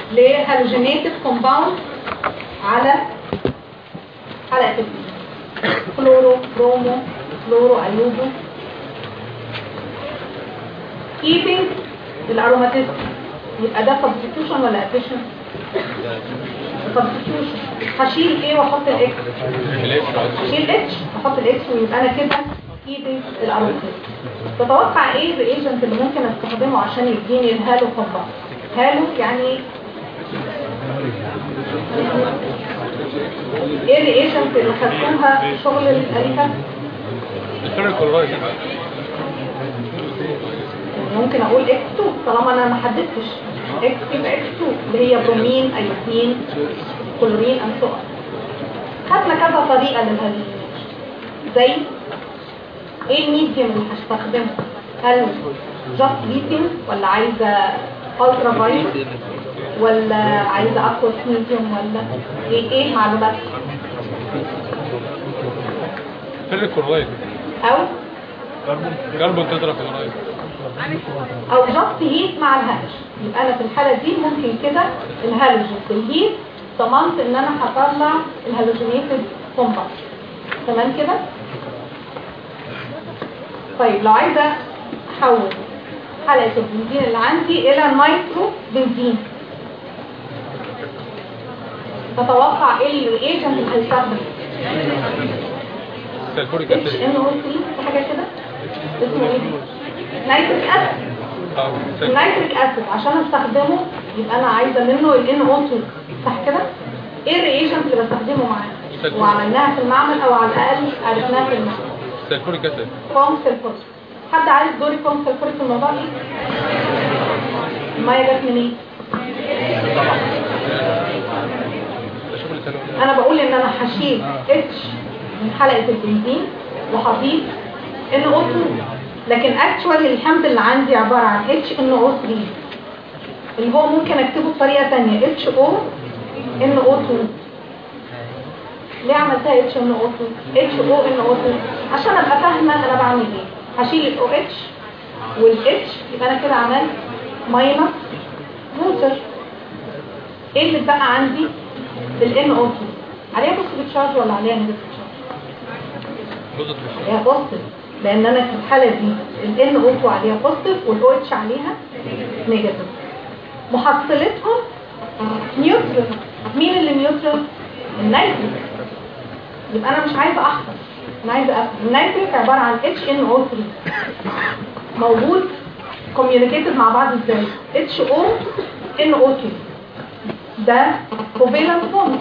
لهالوجينيتد كومباوند على حلقة البنزين كلورو برومو فلورو ايوبو keeping الاروماتيزم يبقى ده substitution ولا addition substitution هشيل ايه واحط الاكس هشيل اتش واحط الاكس ويبقى انا كده keeping الاروماتيزم تتوقع ايه الريجنت اللي ممكن استخدمه عشان يديني الهالو كومباوند هالو يعني ايه الريجنت اللي خدتوها في شغل الالفه الفرق كلورايد ممكن اقول اكس 2 طالما انا ما حددتش اكس يبقى اكس 2 اللي هي برومين ايوثين كلورين اند سو خدنا كذا طريقه للهالوجين زي ايه الميديوم اللي هستخدمه هل جاست ليثيوم ولا عايزه الترا فايولت ولا عايزه اقوى ميديوم ولا ايه ايه معلومات فرق كلورايد او كربون تترا كلورايد او جاست هيت مع الهالوجين يبقى انا في الحاله دي ممكن كده الهالوجين بالهيت ضمنت ان انا هطلع الهالوجينيتد كومباوند تمام كده طيب لو عايزه احول حلقه البنزين اللي عندي الى نيترو بنزين تتوقع ايه الايجنت اللي هيستخدم سلفوريك اتش اسيد ان او 3 حاجه كده اسمه ايه نيتريك اسيد اه سلفوريك. النيتريك اسيد عشان استخدمه يبقى انا عايزه منه ال NO2 صح كده ايه الريجنت اللي بستخدمه معاه وعملناها في المعمل او على الاقل عرفناها في المعمل سلفوريك اسيد كوم سلفوريك حد عارف دوري كوم سلفوريك في الموضوع ايه الميه جت منين ده شغل سلفوريك انا بقول ان انا هشيل اتش من حلقه البنزين وهضيف NO2 لكن اكشوالي الحمض اللي عندي عباره عن HNO3 اللي هو ممكن اكتبه بطريقه ثانيه HO NO2 ليه عملتها HNO2 HO NO2 عشان ابقى فاهمه انا بعمل ايه هشيل ال OH وال H يبقى انا كده عملت ماينس موتر ايه اللي بقى عندي ال NO2 عليها بوزيتيف تشارج ولا عليها نيجاتيف تشارج بوزيتيف عليها بوزيتيف لان انا في الحاله دي ال NO2 عليها بوزيتيف وال OH عليها نيجاتيف محصلتهم نيوترال مين اللي نيوترال النيتريك يبقى انا مش عايزه احفظ انا عايزه افهم النيتريك عباره عن HNO3 موجود كوميونيكيتد مع بعض ازاي HONO2 ده كوفيلنت بوند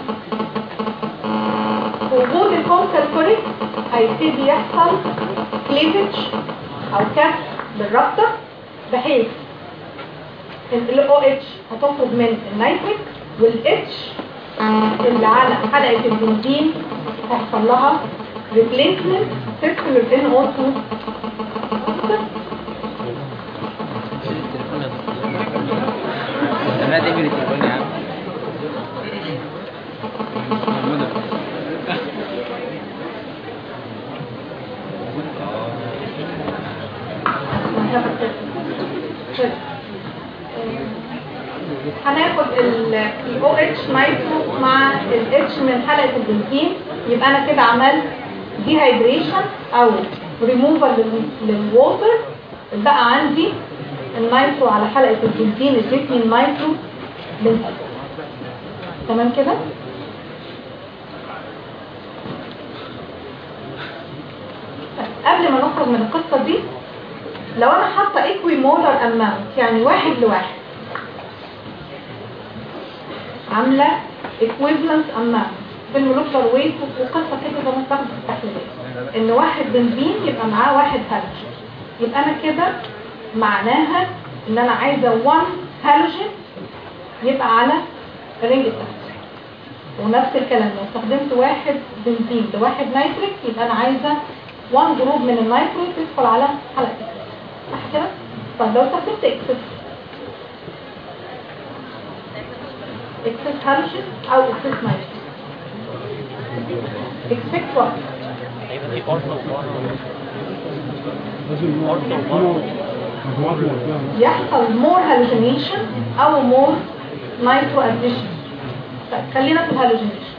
وجود الكونسلفوريك هيبتدي يحصل كليفج او كف بالرابطه بحيث ال OH هتخرج من النيتريك وال H اللي على حلقة البنزين هيحصل لها replacement circular NO2 انا ده من التليفون يا عم هناخد ال OH نايترو مع ال H من حلقة البنزين يبقى انا كده عملت dehydration او removal لل- للووتر بقى عندي النايترو على حلقة البنزين ادتني النايترو بنزين تمام كده طيب، قبل ما نخرج من القصة دي لو انا حاطه ايكوي مولر اماونت يعني واحد لواحد عامله equivalent amount في المولكولار ويت وقصه كده زي ما بتاخد في التحليلات ان واحد بنزين يبقى معاه واحد هالوجين يبقى انا كده معناها ان انا عايزه 1 هالوجين يبقى على الرينج بتاعتي ونفس الكلام لو استخدمت واحد بنزين لواحد نيتريك يبقى انا عايزه 1 جروب من النيتروس يدخل على حلقه الكلام. صح كده؟ طب لو استخدمت اكسس اكسس هالوجين او اكسس نيتروس expect what يحصل more hallucination او more نايترو اديشن طيب خلينا في الهالوجينيشن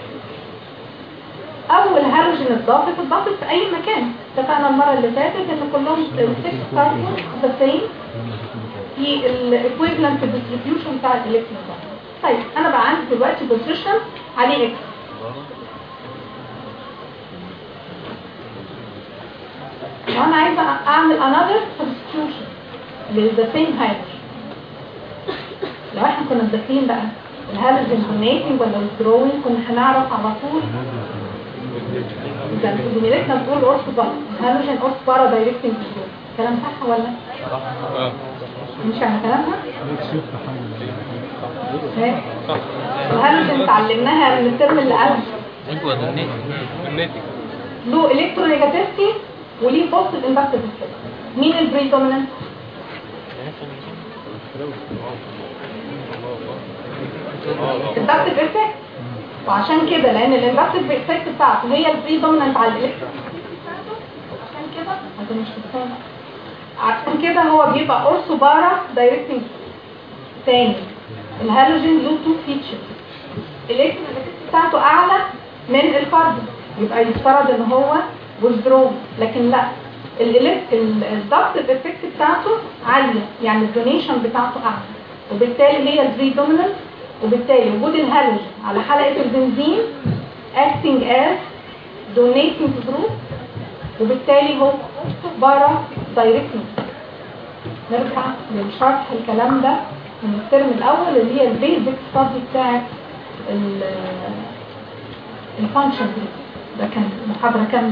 اول هالوجين اتضافت اتضافت في اي مكان اتفقنا المره اللي فاتت ان كلهم 6 كاربون ذا سيم في الايكويفالنت ديستريبيوشن بتاع الالكترون طيب انا بقى عندي دلوقتي بوزيشن عليه اكس وانا عايزه اعمل another substitution للذا سيم hydrogen لو احنا كنا داخلين بقى الهالوجين donating ولا withdrawing كنا هنعرف على طول اذا زميلتنا بتقول اورس بارا الهالوجين اورس بارا دايركتنج كلام صح ولا اه مش على كلامها ايه صح الهالوجين اتعلمناها من الترم اللي قبل ايوه ده النت الناتج له الكترونيجاتيفيتي وليه بوزيتيف اندكتيف مين البريدومينانت الاندكتيف افكت وعشان كده لان الاندكتيف افكت بتاعته هي البريدومينانت على الالكترون عشان كده عشان مش تفهم عشان كده هو بيبقى اورسو بارا دايركتنج تاني الهالوجين له تو فيتشرز الالكترونيجاتيفيتي بتاعته اعلى من الكربون يبقى يفترض ان هو withdraw لكن لا الضغط الافكت بتاعته عالية يعني الدونيشن بتاعته اعلى وبالتالي هي البري دوميننت وبالتالي وجود الهالوجين على حلقة البنزين acting as donating group وبالتالي هو بارا directly نرجع للشرح الكلام ده من الترم الاول اللي هي البيزك ستادي بتاعت الفانكشن ده كان محاضرة كاملة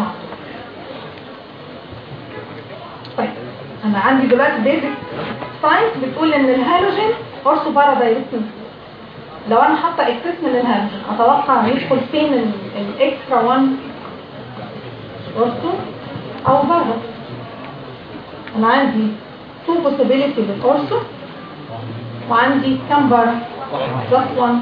طيب انا عندي دلوقتي بيزك ساينس بتقول ان الهالوجين اورسو بارا دايركتنج لو انا حاطه اكسس من الهالوجين اتوقع يدخل فين ال- الاكسترا 1 اورسو او بارا انا عندي تو possibility للاورسو وعندي كام بارا just one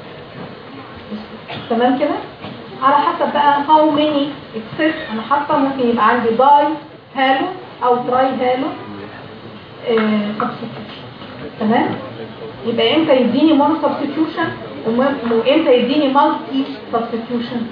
تمام كده على حسب بقى how many excess انا حاطه ممكن يبقى عندي داي هالو او تراي هالو سبستيتيوشن تمام يبقى امتى يديني مونو سبستيتيوشن وامتى يديني مالتي سبستيتيوشن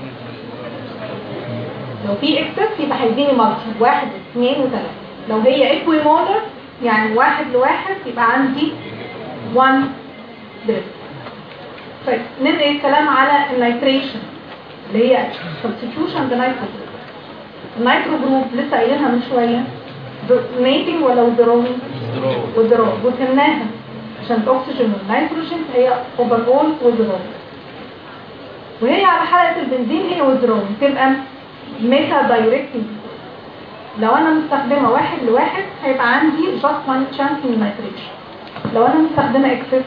لو في اكسس يبقى هيديني مالتي واحد اثنين وثلاثة لو هي ايكوي مولر يعني واحد لواحد يبقى عندي 1 دريفت طيب ننقل الكلام على النيتريشن اللي هي substitution بنيترو جروب النيترو جروب لسه قايلينها من شويه نيتنج ولا withdrawing withdrawing وكناها عشان الاكسجين والنيتروجين هي اوفر اول withdrawing وهي على حلقه البنزين هي withdrawing تبقى ميتا دايركتنج لو انا مستخدمه واحد لواحد هيبقى عندي just one chance in nitration لو انا مستخدمه اكسس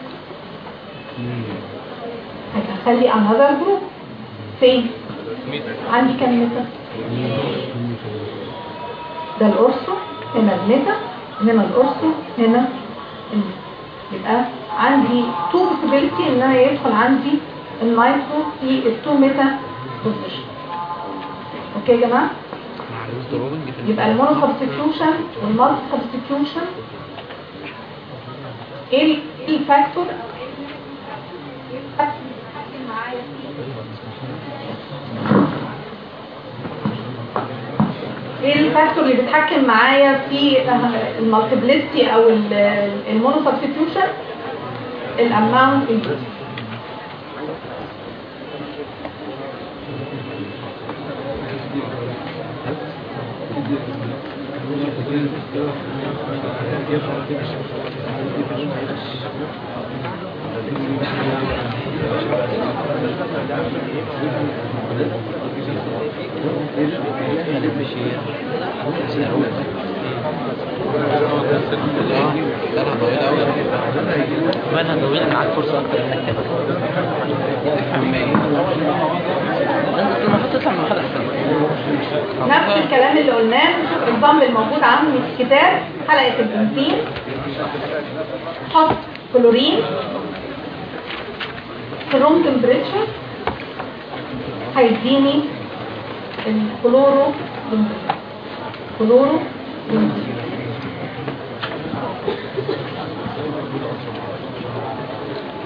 هيخلي another group فين ميتر عندي كام متر ده الأرسو هنا المتر هنا الأرسو هنا المتر يبقى عندي تو possibility ان انا يدخل عندي النايترو في التو متر بوزيشن اوكي يا جماعه يبقى المونو سبستيتيوشن والمالتي سبستيتيوشن ايه الفاكتور ايه الفاكتور اللي بيتحكم معايا في المالتيبليستي او المونو سبستيتيوشن الاماونت وانا طويل معاك فرصه اكتر انك تفهم تفهم ايه انت المفروض تطلع من المحاضره احسن نفس الكلام اللي قلناه نشوف النظام الموجود عندي في الكتاب حلقة البنزين حط كلورين في روم تمبريتشر هيديني الكلورو بنزين كلورو بنزين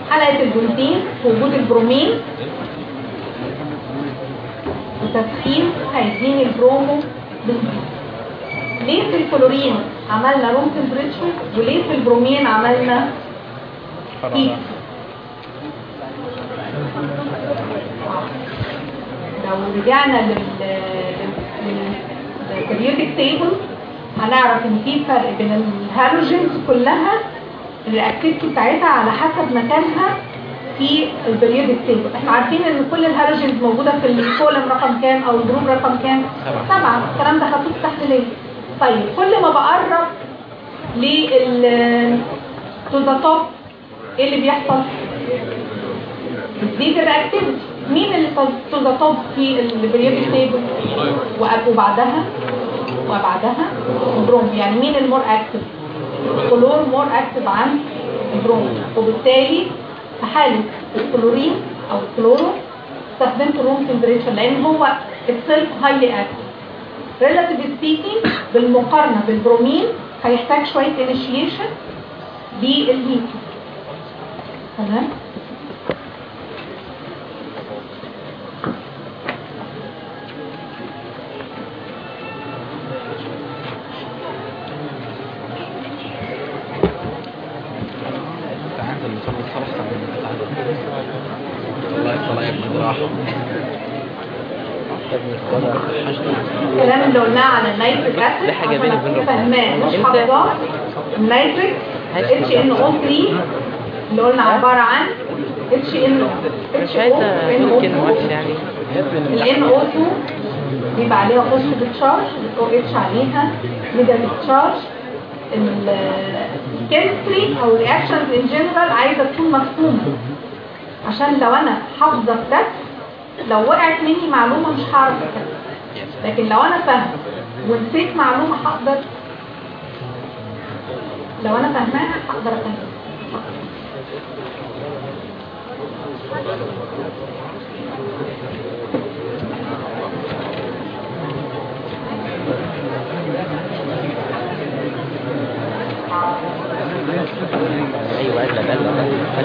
حلقة البنزين في وجود البرومين وتسخين هيديني البرومو بنزين ليه في الكلورين عملنا روم تمبريتشر وليه في البرومين عملنا هيت لو رجعنا لل للبريودك تيبل هنعرف ان في فرق بين الهالوجينز كلها الرياكتيفيتي بتاعتها على حسب مكانها في البريودك تيبل احنا عارفين ان كل الهالوجينز موجوده في الكولم رقم كام او الجروب رقم كام سبعة. سبعه الكلام ده خطوط تحليليه طيب كل ما بقرب لل تو ذا توب ايه اللي بيحصل بتزيد الرياكتيفيتي مين اللي تو ذا توب في البريودك تيبل وبعدها وبعدها البروم يعني مين المور اكتف الكلور مور اكتف عن البروم وبالتالي في حالة الكلورين او الكلورو استخدمت الروم تمبريتشر لان هو itself highly active relatively speaking بالمقارنة بالبرومين هيحتاج شوية initiation للهيت تمام تعال نصلي الصبح الله يصلح يا ابن الراحة الكلام اللي قلناه عن النيتريك اسيد دي حاجة بيني وبين ربنا. فهمان مش انت- حافظاه النيتريك اتش ان او 3 اللي قلنا عباره عن اتش ان مش عايزة أقول كلمة وحشة يعني الان او 2 بيبقى عليها بوزيتيف تشارج الاو اتش عليها نيجاتيف تشارج الكيمستري او الرياكشنز ان جنرال عايزه تكون مفهومه عشان لو انا حافظه ده لو وقعت مني معلومه مش هعرف اكتبها لكن لو انا فاهمه ونسيت معلومه هقدر لو انا فاهماها هقدر افهمها أيوة لا لا لا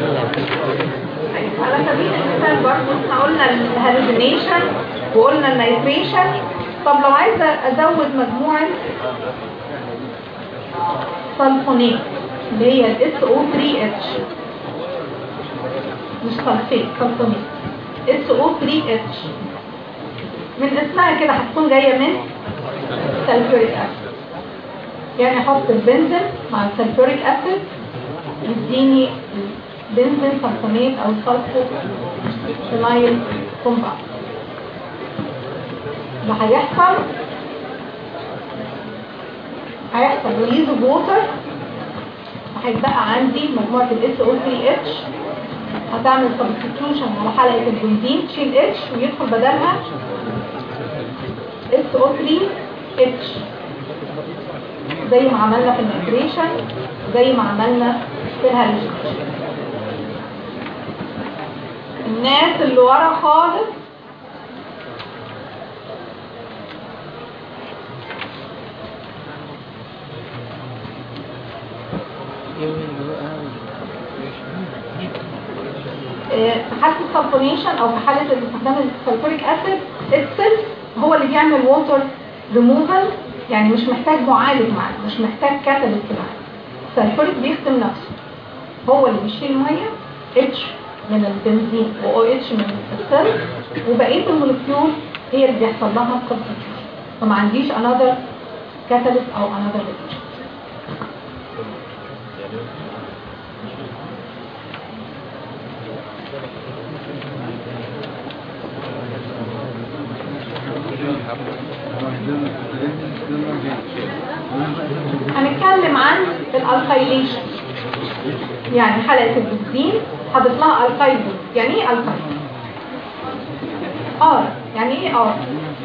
على سبيل المثال برضه احنا قلنا الهالوجينيشن وقلنا النيتريشن طب لو عايزه ازود مجموعه سلفونات اللي هي ال SO3H مش سلفيت سلفونات SO3H من اسمها كده هتكون جايه من سلفوريك اسيد يعني احط البنزين مع السلفوريك اسيد يديني بنزين سلفونات او سلفو فينايل كومباوند اللي هيحصل هيحصل ريليز اوف ووتر هيتبقى عندي مجموعة ال SO3H هتعمل سبستيتيوشن على حلقة البنزين تشيل H ويدخل بدلها SO3H زي ما عملنا في النيتريشن زي ما عملنا في الهالوجينيشن الناس اللي ورا خالص آه، في حالة السلفونيشن او في حالة استخدام السلفوريك اسيد السيلف هو اللي بيعمل ووتر ريموفال يعني مش محتاج معالج معاه مش محتاج كاتاليست معاه السلفوريك بيخدم نفسه هو اللي بيشيل الميه اتش من البنزين و او اتش من السيلف وبقيه المولكيول هي اللي بيحصل لها سبستيوشن فما عنديش another catalyst او another reaction هنتكلم عن الالكايليشن يعني حلقة البنزين حاطط لها الكايل يعني ايه الكايل ار يعني ايه ار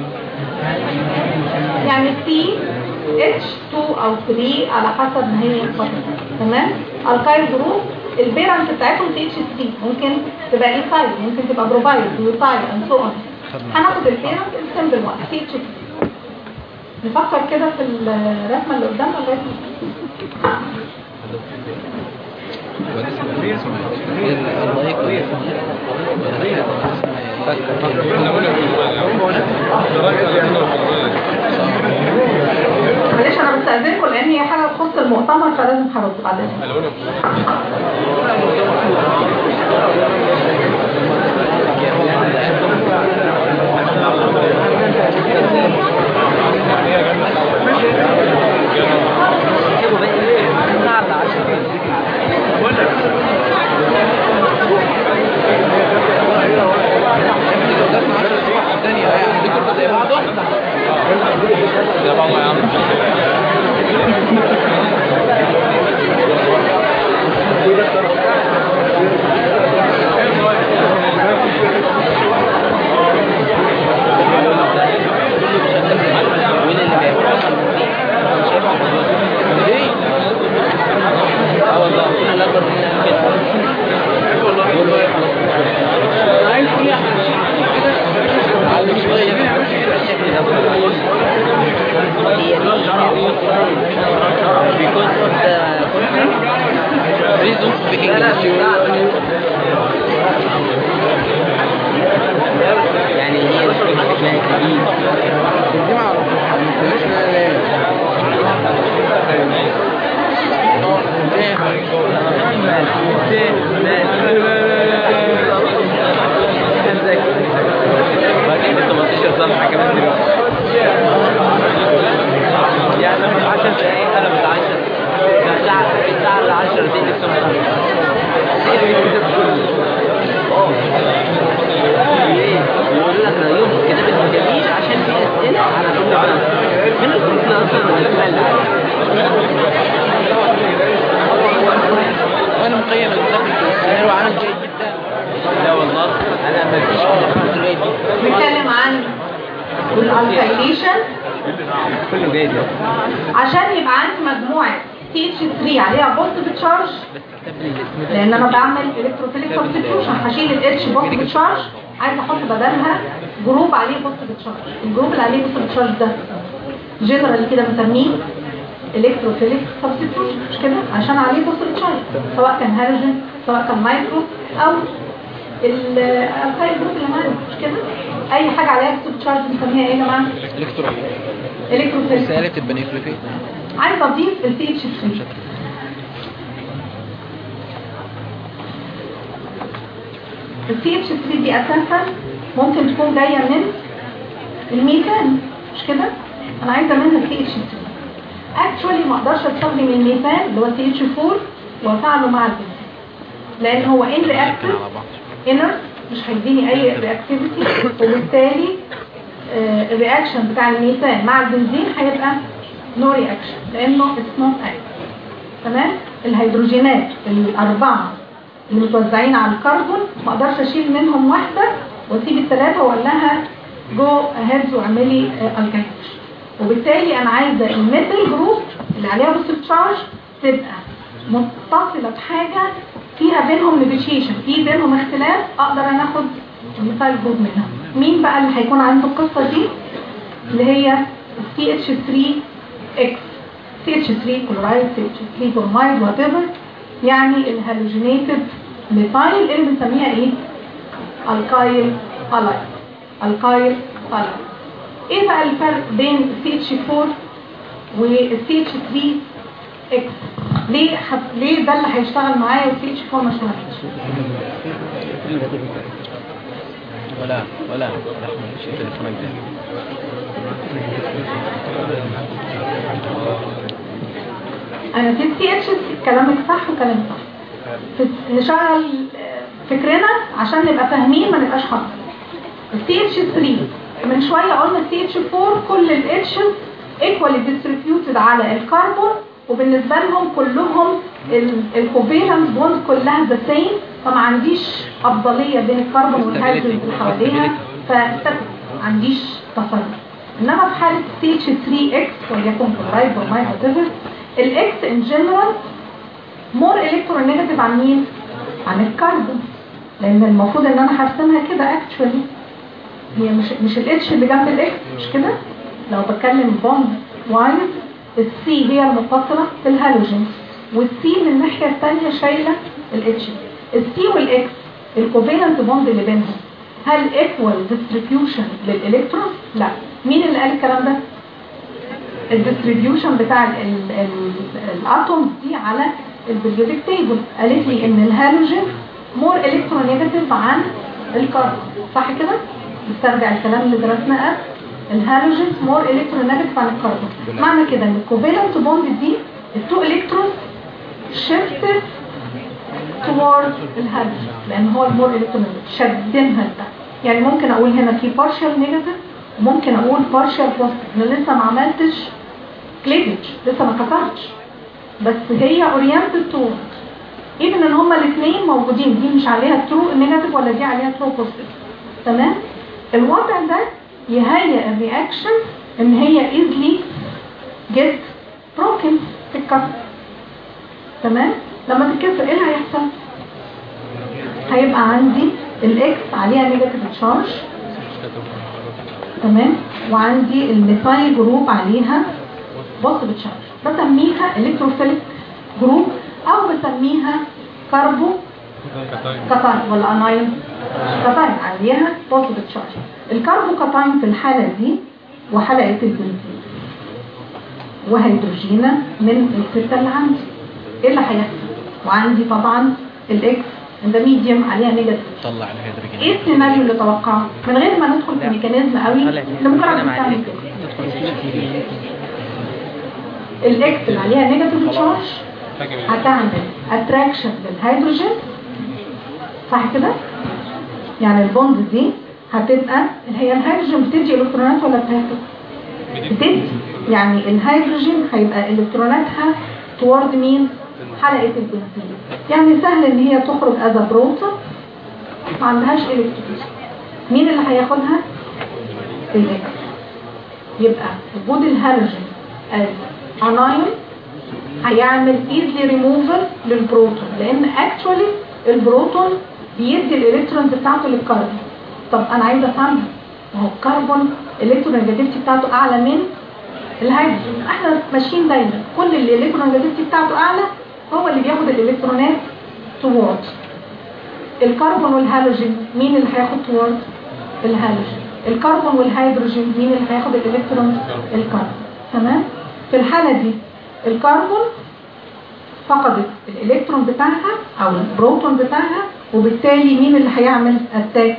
يعني سي اتش 2 او 3 على حسب ما هي الفترة. تمام الكايل جروب البيرنت بتاعتهم تي اتش سي ممكن تبقى ايثايل ممكن تبقى بروبايل ويثايل اند سو اون هناخد البيرنت السمبل وان تي اتش سي نفكر كده في الرسمة اللي قدامنا لغاية ما- ولا اسمه اسمه ايه؟ اللايك ولا اسمه ايه؟ ولا فكر فكر الألومنيوم درجة الألومنيوم معلش انا بستأذنكم لان هي حاجه تخص المؤتمر فلازم هرد بعد اذنك الألومنيوم سيبه بقى الساعة اللي عشرة ده بعضه يا عم وين اللي بيعمل شايفه ليه؟ اه والله كل الاكبر مننا كده عايز فيها علم شويه الشكل ده هي دي because of the reason speaking يعني هي اسمها كبير دي يعني من 10 دقايق انا مش 10 الساعة الساعة ال 10 دي لسه ما هي الكتاب كله ليه؟ يقول لك انا يوم كتاب المجاميل عشان في اسئله على كل بلد من الكل اصلا من الاسماء اللي وانا مقيم الكتاب الاسئله وعامل جيد جدا لا والله انا ما فيش في الجيد بنتكلم عن الالكايليشن كله جيد عشان يبقى عندي مجموعه تي اتش 3 عليها بوزيتيف تشارج بس كتاب لي الاسم لان انا بعمل الكتروفيليك سبستيوشن هشيل الاتش بوزيتيف تشارج عايز احط بدلها جروب عليه بوزيتيف تشارج الجروب اللي عليه بوزيتيف تشارج ده جنرال كده بنسميه الكتروفيليك سبستيوشن مش كده عشان عليه بوزيتيف تشارج سواء كان هالوجين سواء كان مايكرو او الالكايل جروب اللي معانا مش كده اي حاجه عليها بوزيتيف تشارج بنسميها ايه يا جماعه الكترون الكتروفيليك رسالة البنيفليكي عايز اضيف السي اتش 3 السي اتش 3 دي اساسا ممكن تكون جايه من الميثان مش كده انا عايزه منها سي اتش 3 اكشولي ما اقدرش استخدم الميثان اللي هو سي اتش 4 وافعله مع البنزين لان هو ان رياكتيف انر مش هيديني اي رياكتيفيتي وبالتالي آه، الرياكشن بتاع الميثان مع البنزين هيبقى نو رياكشن لانه اتس نوت اكتف تمام الهيدروجينات الاربعه اللي متوزعين على الكربون ما اقدرش اشيل منهم واحده واسيب الثلاثه واقول لها جو اهيد واعملي الكاينيشن وبالتالي انا عايزه الميثيل جروب اللي عليها بوزيتيف تشارج تبقى متصله بحاجه فيها بينهم نيجوشيشن في بينهم اختلاف اقدر انا اخد الميثايل جروب منها مين بقى اللي هيكون عنده القصه دي اللي هي سي اتش 3 اكس سي اتش 3 كلورايد سي اتش 3 برومايد وات ايفر يعني الهالوجينيتد ميثايل اللي بنسميها ايه الكايل الايد الكايل الايد ايه بقى الفرق بين السي اتش 4 والسي اتش 3 اكس ليه حب... ليه ده اللي هيشتغل معايا والسي اتش 4 ما اشتغلش ولا ولا رحمة مش تليفونك ده انا في السي اتش كلامك صح وكلامك صح في- نشغل آه، فكرنا عشان نبقى فاهمين ما نبقاش حافظين السي اتش 3 من شويه قلنا السي اتش 4 كل الاتشز ايكوالي ديستريبيوتد على الكربون وبالنسبه لهم كلهم الكوفيلنت بوند كلها ذا سيم فما عنديش افضليه بين الكربون والهيدروجين اللي حواليها فما عنديش تفرق انما في حاله سي اتش 3 اكس وليكن كلورايد برومايد وات ايفر الاكس ان جنرال مور الكترونيجاتيف عن مين؟ عن الكربون لان المفروض ان انا هرسمها كده اكشولي هي مش مش الاتش اللي جنب الاكس مش كده لو بتكلم بوند وايز السي هي المتصله بالهالوجين والسي من الناحيه الثانيه شايله الاتش السي والاكس الكوفالنت بوند اللي بينهم هل ايكوال ديستريبيوشن للالكترون لا مين اللي قال الكلام ده الديستريبيوشن بتاع ال- ال- الاتومز دي على البريودك تيبل قالت لي ان الهالوجين مور الكترونيجاتيف عن الكربون صح كده نسترجع الكلام اللي درسناه قبل الهالوجين مور الكترونيجاتيف عن الكربون معنى كده ان الكوفالنت بوند دي التو الكترونز شيفتد toward الهالوجين لان هو المور الكترونيجاتيف شدينها لتحت يعني ممكن اقول هنا في partial نيجاتيف وممكن اقول partial positive انا لسه ما عملتش كليفج لسه ما كسرتش بس هي oriented toward even ان هما الاثنين موجودين دي مش عليها true نيجاتيف ولا دي عليها true positive تمام الوضع ده يهيئ الرياكشن ان هي easily get broken في الكسر تمام لما تتكسر ايه اللي هيحصل هيبقى عندي الاكس عليها نيجاتيف تشارج تمام وعندي الميثايل جروب عليها بوزيتيف تشارج بسميها الكتروفيليك جروب او بسميها كاربو كاتاين ولا انايون كاتاين عليها بوزيتيف تشارج الكاربو كاتاين في الحاله دي وحلقه البنزين وهيدروجينا من الستة اللي عندي ايه اللي هيحصل وعندي طبعا الاكس ان ذا ميديوم عليها نيجاتيف طلع الهيدروجين ايه السيناريو اللي توقعه من غير ما ندخل في ميكانيزم قوي لمجرد بتعمل كده الاكس اللي عليها نيجاتيف تشارج هتعمل اتراكشن للهيدروجين صح كده يعني البوند دي هتبقى هي الهيدروجين بتدي الكترونات ولا بتاخد بتدي يعني الهيدروجين هيبقى الكتروناتها توارد مين حلقه البنزين يعني سهل ان هي تخرج از بروتون ما عندهاش الكترون مين اللي هياخدها الاكس يبقى وجود الهالوجين از انايون هيعمل ايزلي ريموفل للبروتون لان اكشولي البروتون بيدي الالكترونز بتاعته للكربون طب انا عايزه افهمها ما هو الكربون الالكترونيجاتيفيتي بتاعته اعلى من الهيدروجين احنا ماشيين دايما كل اللي الالكترونيجاتيفيتي بتاعته اعلى هو اللي بياخد الالكترونات توورد الكربون والهالوجين مين اللي هياخد توورد الهالوجين الكربون والهيدروجين مين اللي هياخد الالكترون الكربون تمام في الحالة دي الكربون فقدت الالكترون بتاعها او البروتون بتاعها وبالتالي مين اللي هيعمل اتاك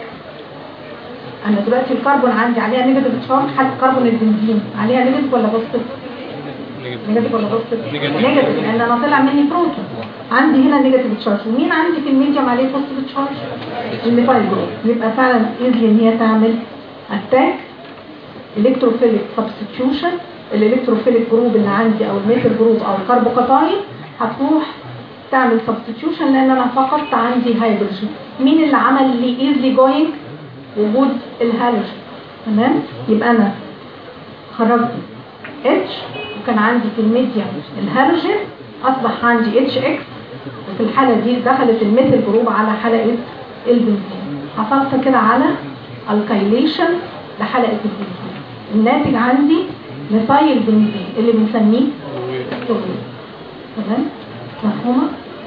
انا دلوقتي الكربون عندي عليها نيجاتيف تشارج حتى كربون البنزين عليها نيجاتيف ولا بوزيتيف نيجاتيف ولا بوزيتيف نيجاتيف. نيجاتيف لان انا طلع مني بروتون عندي هنا نيجاتيف تشارج ومين عندي في الميديوم عليه بوزيتيف تشارج الميثايل جروب يبقى فعلا ايزلي ان هي تعمل اتاك الكتروفيليك سبستيتيوشن الالكتروفيليك جروب اللي عندي او الميثيل جروب او الكربوكاتاين هتروح تعمل سبستيتيوشن لان انا فقدت عندي هيدروجين مين اللي عمل لي ايزلي جوينج وجود الهالوجين تمام يبقى انا خرجت اتش وكان عندي في الميديا الهالوجين اصبح عندي اتش اكس وفي الحالة دي دخلت الميثيل جروب على حلقة البنزين حصلت كده على الكايليشن لحلقة البنزين الناتج عندي ميثايل بنزين اللي بنسميه تورين تمام مفهومة؟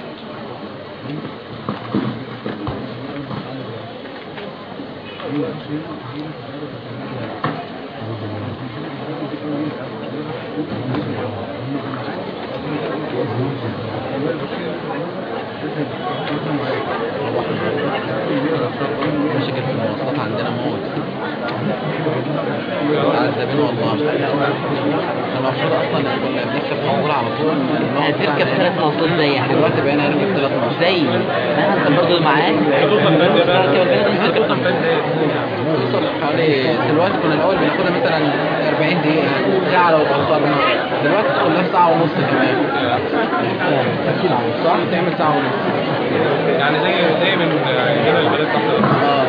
مشاكل في المواصلات عندنا موت عذابين والله المفروض اصلا كنا بنركب موصول على طول هتركب ثلاث موصول زي حاجة دلوقتي بقينا نركب ثلاث موصول زي ما انت برضه معاك تركب البلد انت تركب توصل حوالي دلوقتي كنا الاول بناخدها مثلا 40 دقيقة ساعة لو اتأخرنا دلوقتي تدخل في ساعة ونص كمان صح تعمل ساعة ونص يعني زي زي من هنا البلد تحت اه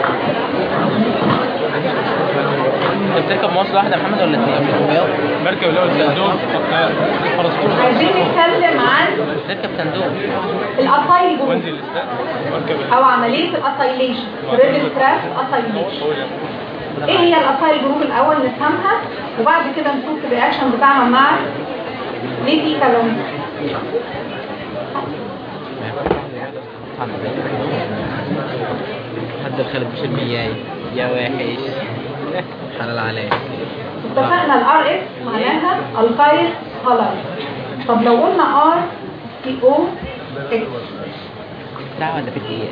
انت بتركب مواصلة واحدة يا محمد ولا اثنين؟ مركب اللي هو الصندوق فرسكور عايزين نتكلم عن تركب صندوق الاسايل جروب وانزل الاستاد مركب او عملية الاسايليشن ريدل كراف اسايليشن ايه هي الاسايل جروب الاول نفهمها وبعد كده نشوف الرياكشن بتاعها مع ليتي كالون عن حد الخالد مش المياي يا وحش حلال عليك اتفقنا الار اكس معناها الكايل هالايد طب لو قلنا ار سي او اكس ساعة ولا في دقيقة؟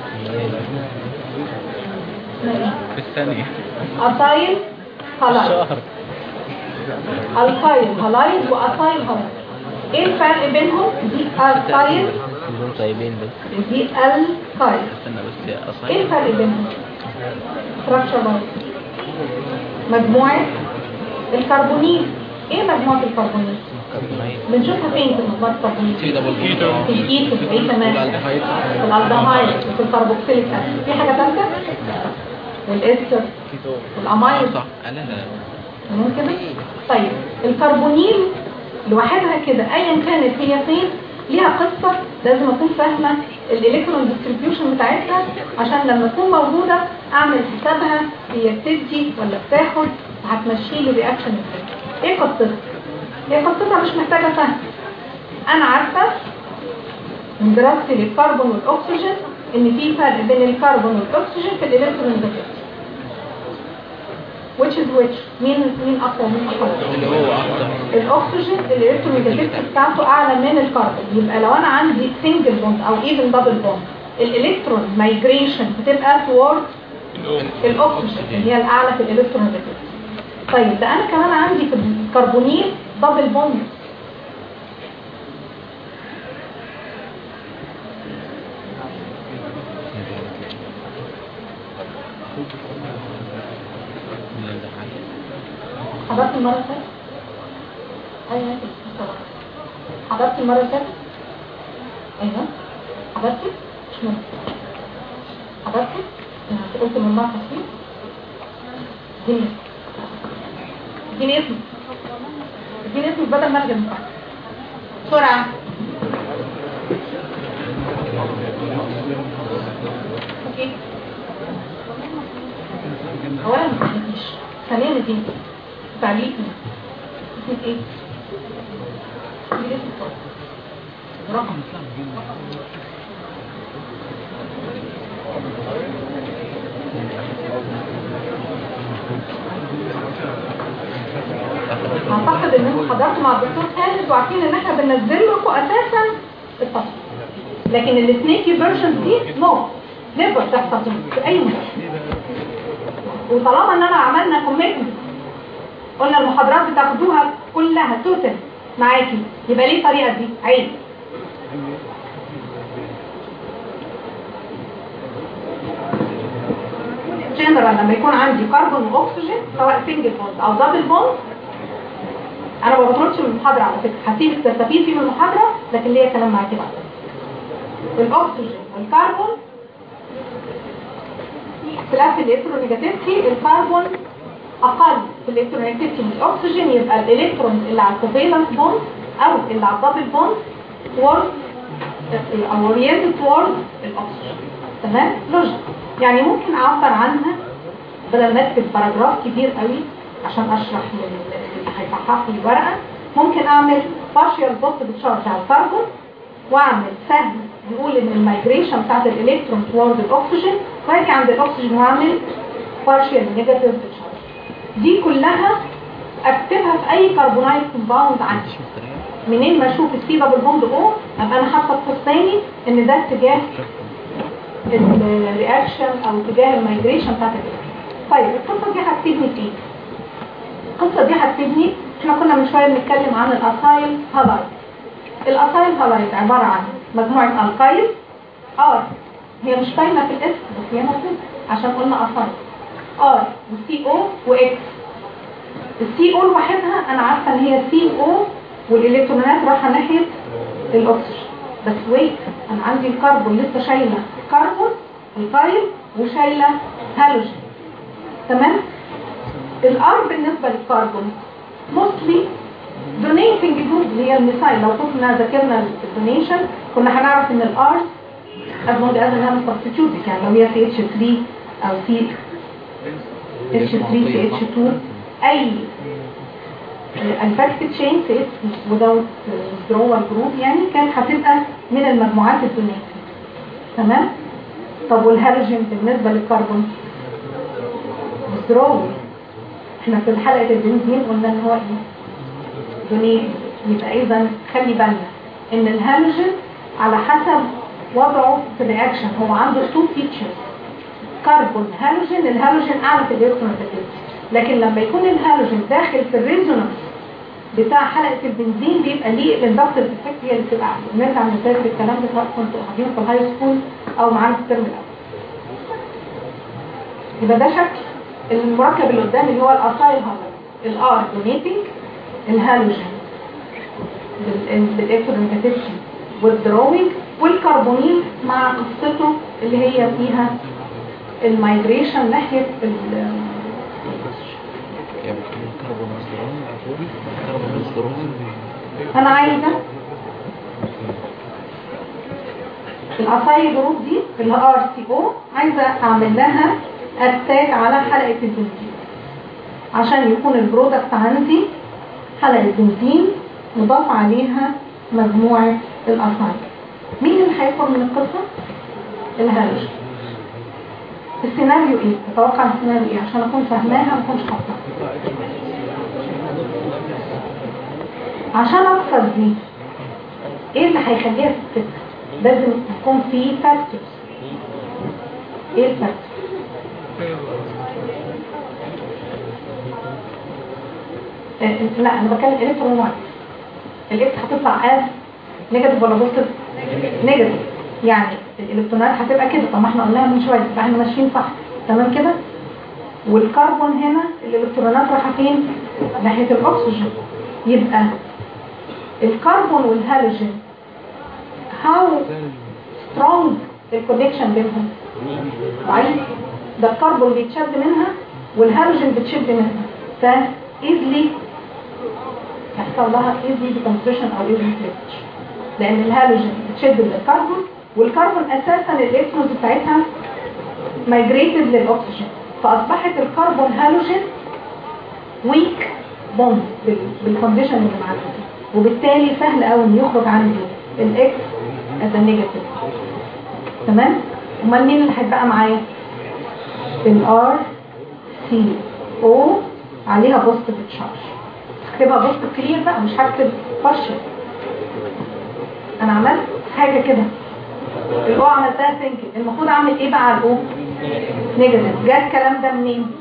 في الثانية اسايل هالايد الكايل هالايد واسايل هالايد ايه الفرق بينهم دي اسايل كلهم طيبين بس دي الكايل استنى بس ايه أصلا الفرق بينهم structure wise مجموعة الكربونيل ايه مجموعة الكربونيل بنشوفها فين في مجموعة الكربونيل سي دبل كيتو. في الكيتو في ايه كمان والالدهايد. في الالدهايد وفي الكربوكسيليك اسيد في حاجة ثالثة والاستر والامايد صح لا لا لا تمام كده طيب الكربونيل لوحدها كده ايا كانت هي فين ليها قصة لازم اكون فاهمة الالكترون ديستريبيوشن بتاعتها عشان لما تكون موجودة اعمل حسابها هي بتدي ولا بتاخد وهتمشي لي رياكشن ازاي ايه قصتها هي قصتها مش محتاجة فهم انا عارفة من دراستي للكربون والاكسجين ان في فرق بين الكربون والاكسجين في الالكترون ديستريبيوشن which is which مين مين اقوى مين اقوى اللي هو أكتر الاكسجين الالكترونيجاتيفيتي بتاعته اعلى من الكربون يبقى لو انا عندي سنجل بوند او ايفن دبل بوند الالكترون مايجريشن بتبقى توورد الاكسجين اللي هي الاعلى في الالكترونيجاتيفيتي طيب ده انا كمان عندي في الكربونيل دبل بوند حضرت المره اللي فاتت ايوه طبعا حضرت المره اللي فاتت ايوه حضرتي مش مهم حضرتي انا قلت من بعض تصوير اديني اسم اديني اسم اديني اسم بدل ما ارجع من بعض بسرعه اوكي اولا ما تجيش ثانيا اديني تعليق اسمك ايه اديني اسم خالص. رقم اعتقد ان انتوا حضرتوا مع الدكتور خالد وعارفين ان احنا بننزل لكم اساسا الفصل لكن السنيكي فيرجن دي نو نيفر تحصل في اي مكان وطالما ان انا عملنا كوميتمنت قلنا المحاضرات بتاخدوها كلها توتال معاكي يبقى ليه الطريقه دي عيب جنرال لما يكون عندي كربون واكسجين سواء سنجل بوند او دبل بوند انا ما بخرجش من المحاضره على فكره هسيبك تستفيدي من المحاضره لكن ليا كلام معاكي بعد الاكسجين والكربون اختلاف الالكترونيجاتيفيتي الكربون اقل في الالكترونيجاتيفيتي من الاكسجين يبقى الالكترون اللي على الكوفالنس بوند او اللي على الدبل بوند towards او oriented towards الاكسجين تمام لوجيك يعني ممكن اعبر عنها بدل ما اكتب باراجراف كبير قوي عشان اشرح لل- اللي هيصحح لي الورقه ممكن اعمل partial positive charge على الكربون واعمل سهم نقول ان المايجريشن بتاعت الالكترون توارد الاكسجين واجي عند الاكسجين واعمل partial negative charge دي كلها اكتبها في اي كربونايل كومباوند عندي منين ما اشوف السي دبل بوند او ابقى انا حاطه في قوسين ان ده اتجاه الرياكشن او اتجاه المايجريشن بتاعت الالكترون طيب القصه دي هتفيدني في ايه؟ القصه دي هتفيدني احنا كنا من شويه بنتكلم عن الاسايل هالايد الاسايل هالايد عباره عن مجموعه الكايل ار هي مش باينه في الاسم بس هي موجوده عشان قلنا اسايل ار وسي او واكس السي او لوحدها انا عارفه ان هي سي او والالكترونات رايحه ناحيه الاكسجين بس ويت انا عندي الكربون لسه شايله كربون الكايل وشايله هالوجين تمام الار بالنسبه للكربون موستلي دونيتنج جروب اللي هي الميثايل لو كنا ذاكرنا الدونيشن كنا هنعرف ان الار ازمود از انها سبستيتيوت يعني لو هي سي اتش 3 او سي اتش 3 سي اتش 2 اي الفاكت تشين في without withdrawal جروب يعني كانت هتبقى من المجموعات الدونيتنج تمام طب والهالوجين بالنسبة للكربون withdrawal احنا في حلقة البنزين قلنا ان هو ايه دونيت يبقى اذا خلي بالنا ان الهالوجين على حسب وضعه في الرياكشن هو عنده تو فيتشرز كربون هالوجين الهالوجين اعلى في الالكترونيكتيفيتي لكن لما يكون الهالوجين داخل في الريزونانس بتاع حلقة البنزين بيبقى ليه الاندكتيف افكت هي اللي بتبقى اعلى نرجع نذاكر الكلام ده سواء كنتوا قاعدين في الهاي سكول او معانا في الترم الاول يبقى ده شكل المركب اللي قدام اللي هو الاسايل هالوجين الار دونيتنج الهالوجين بالالكترونيكتيفيتي والدروينج والكربونيل مع قصته اللي هي فيها المايجريشن ناحية ال انا عايزة الاساي جروب دي اللي ار سي او عايزة اعمل لها اتاك على حلقة البنزين عشان يكون البرودكت عندي حلقة بنزين مضاف عليها مجموعة الاساي مين اللي هيخرج من القصة؟ الهالوجين السيناريو ايه؟ تتوقع السيناريو ايه عشان اكون فاهماها ما اكونش حافظها عشان افصل دي ايه اللي هيخليها تتفك لازم يكون في فاكتورز ايه الفاكتورز آه، لا انا بتكلم الكترون وايت الاكس هتطلع از نيجاتيف ولا بوزيتيف نيجاتيف يعني الالكترونات هتبقى كده طب ما احنا قلناها من شويه يبقى احنا ماشيين صح تمام كده والكربون هنا الالكترونات رايحه فين ناحيه الاكسجين يبقى الكربون والهالوجين هاو سترونج الكونكشن بينهم ضعيف ده الكربون بيتشد منها والهالوجين بتشد منها ف easily يحصل لها easy decomposition او easy leakage لان الهالوجين بتشد للكربون والكربون اساسا الالكترونز بتاعتها مايجريتد للاكسجين فاصبحت الكربون هالوجين ويك بوند بالكونديشن اللي معانا دي وبالتالي سهل قوي ان يخرج عندي الاكس از نيجاتيف تمام امال مين اللي هيتبقى معايا الار سي او عليها بوزيتيف تشارج هكتبها بوزيتيف كلير بقى مش هكتب بارشل انا عملت حاجه كده الاو عملتها سنكل المفروض اعمل ايه بقى على الاو نيجاتيف جه الكلام ده منين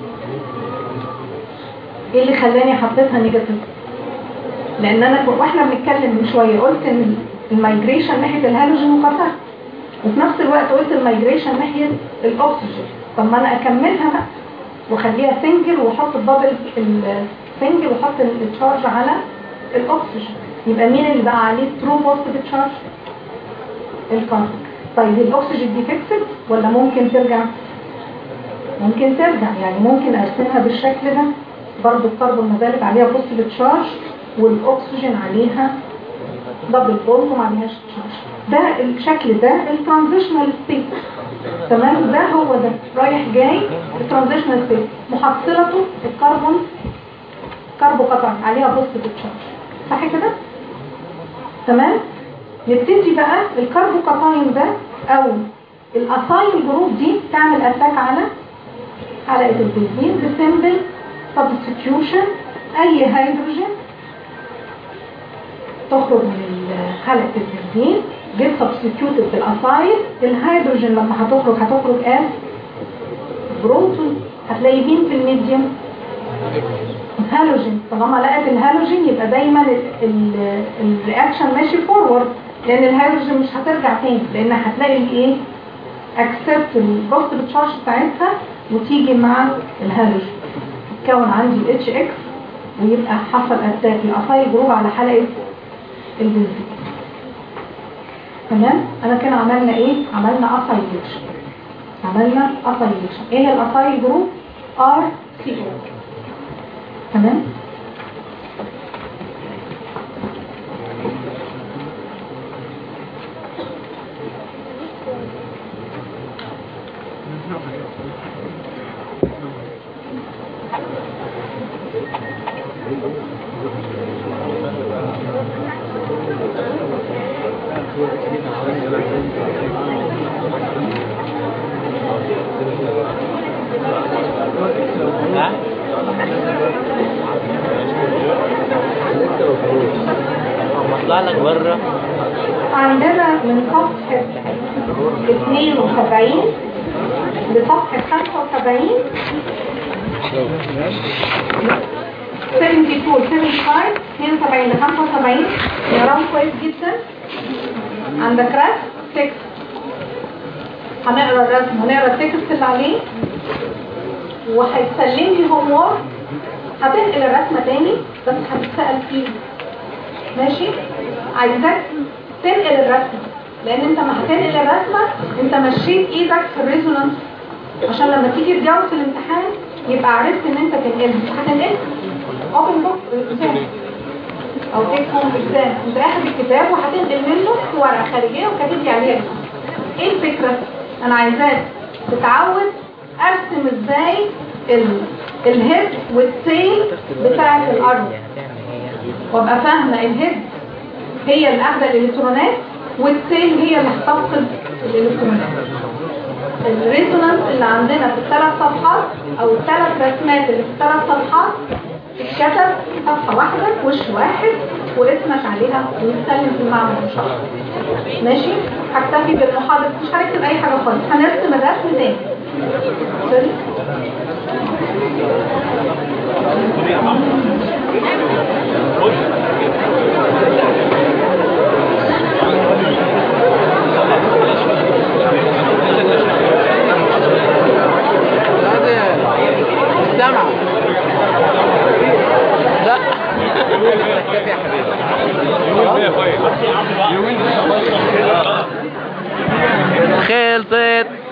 ايه اللي خلاني حطيتها نيجاتيف لان انا ك- واحنا بنتكلم من شويه قلت ان المايجريشن ناحيه الهالوجين مقاطعه وفي نفس الوقت قلت المايجريشن ناحيه الاكسجين طب ما انا اكملها بقى واخليها سنجل واحط الدبل السنجل واحط التشارج على الاكسجين يبقى مين اللي بقى عليه ترو بوزيتيف تشارج الكربون طيب الاكسجين دي فيكسد ولا ممكن ترجع ممكن ترجع يعني ممكن ارسمها بالشكل ده برضو الكربون ما زالت عليها بوزيتيف تشارج والاكسجين عليها دبل بوند وما عليهاش تشارج ده الشكل ده الترانزيشنال ستيت تمام ده هو ده رايح جاي الترانزيشنال ستيت محصلته الكربون كربو قطع عليها بوزيتيف تشارج صح كده تمام نبتدي بقى الكربو قطاين ده او الاسايل جروب دي تعمل اتاك على حلقة البنزين بسمبل substitution اي هيدروجين تخرج من حلقة البنزين جيت substituted بالاسايل الهيدروجين لما هتخرج هتخرج as بروتون هتلاقي مين في الميديوم هالوجين طالما لقت الهالوجين يبقى دايما الرياكشن ماشي فورورد لان الهيدروجين مش هترجع تاني لان هتلاقي الايه اكسبت البوزيتيف تشارج بتاعتها وتيجي مع الهالوجين تكون عندي الاتش اكس ويبقى حصل اتاك الاسايل جروب على حلقه البنزين تمام انا كده عملنا ايه عملنا اسايليشن عملنا اسايليشن ايه هي الاسايل جروب ار سي او تمام يطلع لك بره عندنا من صفحة 72 لصفحة 75 72 75 72 ل 75 نقراهم كويس جدا عندك رسم تكست هنقرا الرسم ونقرا التكست اللي عليه وهيسلم لي هوم وورك هتنقل الرسمه تاني بس هتتسال فيه ماشي عايزاك تنقل الرسمه لان انت ما هتنقل الرسمه انت مشيت ايدك في الريزونانس عشان لما تيجي تجاوب في الامتحان يبقى عرفت ان انت تنقلها هتنقلها اوبن بوك او تيك هوم اكزام انت اخد الكتاب وهتنقل منه ورقه خارجيه وكاتب لي عليها اسمك. ايه الفكره انا عايزاك تتعود ارسم ازاي ال- الهيد والتيل بتاعه الارض وابقى فاهمه الهيد هي اللي اخده الالكترونات والتيل هي اللي هتفقد الالكترونات الريزونانس اللي عندنا في الثلاث صفحات او الثلاث رسمات اللي في الثلاث صفحات اتكتب صفحة واحدة وش واحد واسمك عليها ويتسلم في المعمل ان شاء الله ماشي هكتفي بالمحاضرة مش هنكتب اي حاجة خالص هنرسم الرسم تاني سوري سامع لا كافي يا حبيبي يومين كويس يومين خلصت